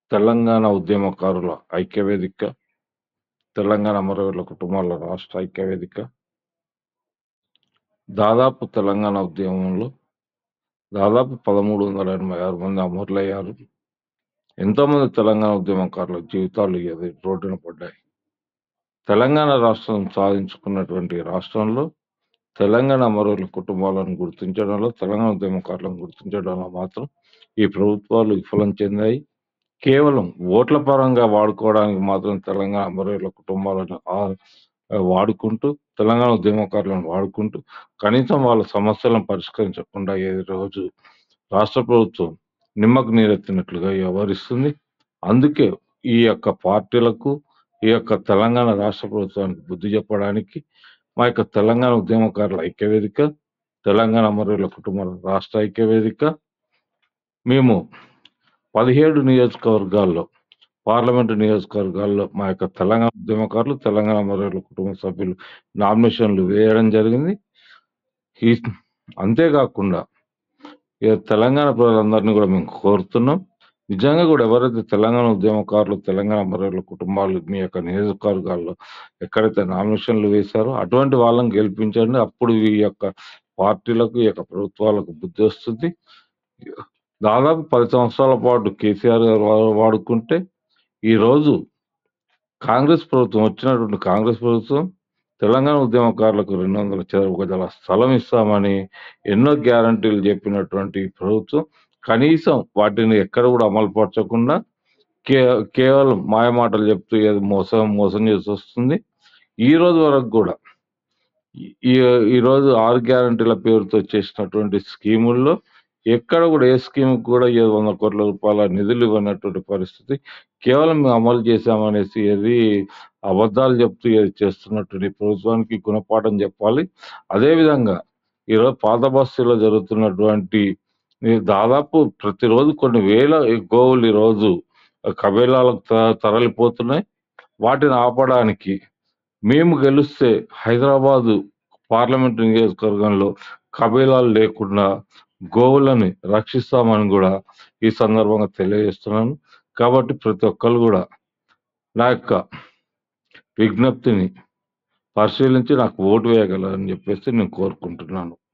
తెలంగాణ ఉద్యమకారుల ఐక్యవేదిక తెలంగాణ అమరవీరుల కుటుంబాల రాష్ట్ర ఐక్యవేదిక దాదాపు తెలంగాణ ఉద్యమంలో దాదాపు పదమూడు వందల ఎనభై ఆరు మంది అమరులయ్యారు ఎంతోమంది తెలంగాణ ఉద్యమకారుల జీవితాలు ఇది రోడ్డున పడ్డాయి తెలంగాణ రాష్ట్రం సాధించుకున్నటువంటి రాష్ట్రంలో తెలంగాణ అమరుల కుటుంబాలను గుర్తించడంలో తెలంగాణ ఉద్యమకారులను గుర్తించడంలో మాత్రం ఈ ప్రభుత్వాలు విఫలం చెందాయి కేవలం ఓట్ల పరంగా వాడుకోవడానికి మాత్రం తెలంగాణ అమరవీరుల కుటుంబాలను ఆ- వాడుకుంటూ తెలంగాణ ఉద్యమకారులను వాడుకుంటూ కనీసం వాళ్ళ సమస్యలను పరిష్కరించకుండా ఈ రోజు రాష్ట్ర ప్రభుత్వం నిమ్మకు నీరెత్తినట్లుగా వ్యవహరిస్తుంది అందుకే ఈ యొక్క పార్టీలకు ఈ యొక్క తెలంగాణ రాష్ట్ర ప్రభుత్వానికి బుద్ధి చెప్పడానికి మా యొక్క తెలంగాణ ఉద్యమకారుల ఐక్యవేదిక తెలంగాణ అమరవీరుల కుటుంబాల రాష్ట్ర ఐక్యవేదిక మేము పదిహేడు నియోజకవర్గాల్లో పార్లమెంటు నియోజకవర్గాల్లో మా యొక్క తెలంగాణ ఉద్యమకారులు తెలంగాణ అమరవీరుల కుటుంబ సభ్యులు నామినేషన్లు వేయడం జరిగింది ఈ అంతేకాకుండా ఇక తెలంగాణ ప్రజలందరినీ కూడా మేము కోరుతున్నాం నిజంగా కూడా ఎవరైతే తెలంగాణ ఉద్యమకారులు తెలంగాణ అమరవీరుల కుటుంబాలు మీ యొక్క నియోజకవర్గాల్లో ఎక్కడైతే నామినేషన్లు వేశారో అటువంటి వాళ్ళని గెలిపించండి అప్పుడు ఈ యొక్క పార్టీలకు ఈ యొక్క ప్రభుత్వాలకు బుద్ధి వస్తుంది దాదాపు పది సంవత్సరాల పాటు కేసీఆర్ గారు వా- వాడుకుంటే ఈ రోజు కాంగ్రెస్ ప్రభుత్వం వచ్చినటువంటి కాంగ్రెస్ ప్రభుత్వం తెలంగాణ ఉద్యమకారులకు రెండు వందల చదరపు గజాల స్థలం ఇస్తామని ఎన్నో గ్యారంటీలు చెప్పినటువంటి ఈ ప్రభుత్వం కనీసం వాటిని ఎక్కడ కూడా అమలు పరచకుండా కే కేవలం మాయమాటలు చెప్తూ ఏదో మోసం మోసం చేసి వస్తుంది ఈ రోజు వరకు కూడా ఈ ఈ రోజు ఆరు గ్యారంటీల పేరుతో చేసినటువంటి స్కీముల్లో ఎక్కడ కూడా ఏ స్కీమ్ కూడా ఏడు వందల కోట్ల రూపాయల నిధులు ఇవ్వనటువంటి పరిస్థితి కేవలం మేము అమలు చేశామనేసి ఏది అబద్ధాలు చెప్తూ ఏది చేస్తున్నటువంటి ప్రభుత్వానికి గుణపాఠం చెప్పాలి అదేవిధంగా ఈరోజు పాత బస్తీలో జరుగుతున్నటువంటి ఈ దాదాపు ప్రతిరోజు కొన్ని వేల గోవులు ఈరోజు కబేలాలకు త- తరలిపోతున్నాయి వాటిని ఆపడానికి మేము గెలిస్తే హైదరాబాదు పార్లమెంట్ నియోజకవర్గంలో కబేలాలు లేకుండా గోవులని రక్షిస్తామని కూడా ఈ సందర్భంగా తెలియజేస్తున్నాను కాబట్టి ప్రతి ఒక్కరు కూడా నా యొక్క విజ్ఞప్తిని పరిశీలించి నాకు ఓటు వేయగలరని చెప్పేసి నేను కోరుకుంటున్నాను